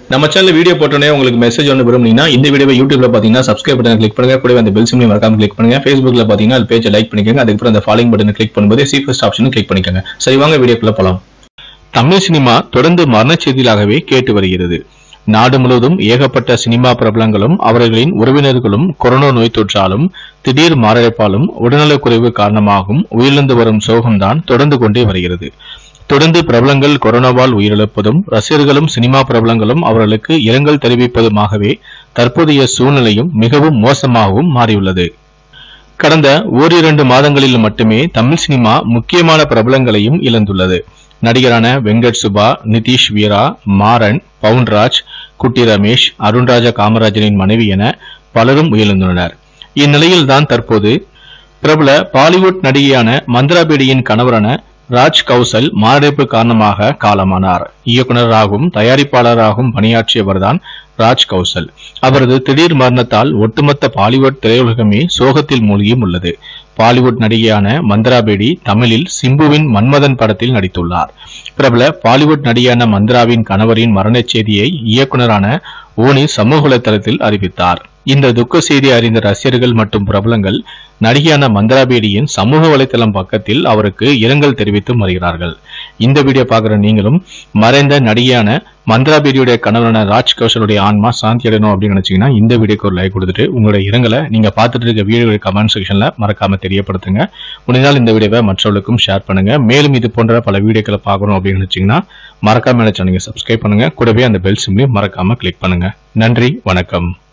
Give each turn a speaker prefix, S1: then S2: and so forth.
S1: நம்ம channel video போட்டோன்னே உங்களுக்கு மெசேஜ் ஒன்று விரும்புனீங்கன்னா இந்த வீடியோவை யூடியூப்ல பார்த்தீங்கன்னா சப்ஸ்கிரைப் பட்டன் கிளிக் பண்ணுங்க கூடவே அந்த பெல் சிம்லையும் மறக்காம கிளிக் பண்ணுங்க ஃபேஸ்புக்ல பார்த்தீங்கன்னா அது பேஜை லைக் பண்ணிக்கோங்க அதுக்கப்புறம் அந்த ஃபாலோயிங் பட்டனை கிளிக் பண்ணும்போது சி ஃபர்ஸ்ட் ஆப்ஷனும் கிளிக் பண்ணிக்கோங்க சரி வாங்க வீடியோக்குள்ள போலாம் தமிழ் சினிமா தொடர்ந்து மரண செய்திகளாகவே கேட்டு வருகிறது நாடு முழுவதும் ஏகப்பட்ட சினிமா பிரபலங்களும் அவர்களின் உறவினர்களும் கொரோனா நோய் தொற்றாலும் திடீர் மாரடைப்பாலும் உடல்நலக்குறைவு காரணமாகவும் உயிரிழந்து வரும் சோகம்தான் தொடர்ந்து கொண்டே வருகிறது தொடர்ந்து பிரபலங்கள் கொரோனாவால் உயிரிழப்பதும் ரசிகர்களும் சினிமா பிரபலங்களும் அவர்களுக்கு இரங்கல் தெரிவிப்பதுமாகவே தற்போதைய சூழ்நிலையும் மிகவும் மோசமாகவும் மாறியுள்ளது கடந்த ஓரிரண்டு மாதங்களில் மட்டுமே தமிழ் சினிமா முக்கியமான பிரபலங்களையும் இழந்துள்ளது நடிகரான வெங்கட் சுபா நிதிஷ் வீரா மாறன் பவுன்ராஜ் குட்டி ரமேஷ் அருண்ராஜ காமராஜனின் மனைவி என பலரும் உயிரிழந்துள்ளனர் இந்நிலையில்தான் தற்போது பிரபல பாலிவுட் நடிகையான மந்திராபேடியின் கணவரான ராஜ் கௌசல் மாரடைப்பு காரணமாக காலமானார் இயக்குநராகவும் தயாரிப்பாளராகவும் பணியாற்றியவர்தான் ராஜ் கௌசல் அவரது திடீர் மரணத்தால் ஒட்டுமொத்த பாலிவுட் திரையுலகமே சோகத்தில் மூழ்கியும் உள்ளது பாலிவுட் நடிகையான மந்திராபேடி தமிழில் சிம்புவின் மன்மதன் படத்தில் நடித்துள்ளார் பிரபல பாலிவுட் நடிகையான மந்திராவின் கணவரின் மரணச் செய்தியை இயக்குனரான ஓனி சமூக வலைதளத்தில் அறிவித்தார் இந்த துக்க செய்தி அறிந்த ரசிகர்கள் மற்றும் பிரபலங்கள் நடிகையான மந்திராபேடியின் சமூக வலைதளம் பக்கத்தில் அவருக்கு இரங்கல் தெரிவித்தும் வருகிறார்கள் இந்த வீடியோ பார்க்குற நீங்களும் மறைந்த நடிகையான மந்திராபேடியுடைய கணவரான ராஜ் கௌஷலுடைய ஆன்மா சாந்தி அடையணும் அப்படின்னு நினைச்சீங்கன்னா இந்த வீடியோக்கு ஒரு லைக் கொடுத்துட்டு உங்களுடைய இரங்கலை நீங்க பார்த்துட்டு இருக்க வீடியோ கமெண்ட் செக்ஷன்ல மறக்காம தெரியப்படுத்துங்க முடிந்தால் இந்த வீடியோவை மற்றவர்களுக்கும் ஷேர் பண்ணுங்க மேலும் இது போன்ற பல வீடியோக்களை பார்க்கணும் அப்படின்னு நினைச்சீங்கன்னா மறக்காம நினைச்சா நீங்க சப்ஸ்கிரைப் பண்ணுங்க கூடவே அந்த பெல் சிம்லையும் மறக்காம கிளிக் பண்ணுங்க நன்றி வணக்கம்